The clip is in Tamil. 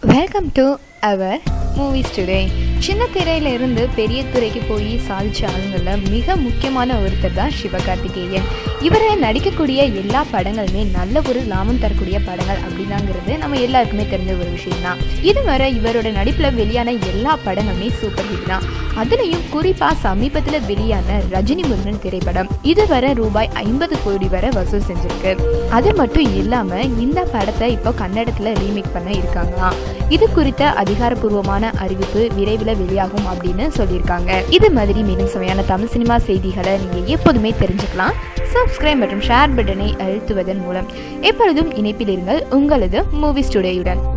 welcome to our movies today சின்ன திரையில இருந்து பெரிய துறைக்கு போய் சாதிச்ச ஆளுங்களில் மிக முக்கியமான ஒருத்தர் தான் சிவகார்த்திகேயன் இவரை நடிக்கக்கூடிய எல்லா படங்களுமே நல்ல ஒரு லாபம் தரக்கூடிய படங்கள் அப்படிதாங்கிறது நம்ம எல்லாருக்குமே தெரிஞ்ச ஒரு விஷயம் தான் இதுவரை இவரோட நடிப்பில் வெளியான எல்லா படங்களுமே சூப்பர் ஹிட் தான் அதுலேயும் குறிப்பாக சமீபத்தில் வெளியான ரஜினி முருகன் திரைப்படம் இதுவரை ரூபாய் ஐம்பது கோடி வரை வசூல் செஞ்சிருக்கு அது மட்டும் இல்லாமல் இந்த படத்தை இப்போ கன்னடத்தில் ரீமேக் பண்ண இருக்காங்களாம் இது குறித்த அதிகாரப்பூர்வமான அறிவிப்பு விரைவில் வெளியாகும் அப்படின்னு சொல்லியிருக்காங்க இது மாதிரி மேலும் சுவையான தமிழ் சினிமா செய்திகளை நீங்கள் எப்போதுமே தெரிஞ்சுக்கலாம் சப்ஸ்கிரைப் மற்றும் ஷேர் பட்டனை அழுத்துவதன் மூலம் எப்பொழுதும் இணைப்பில் இருங்கள் உங்களது மூவிஸ் டுடேயுடன்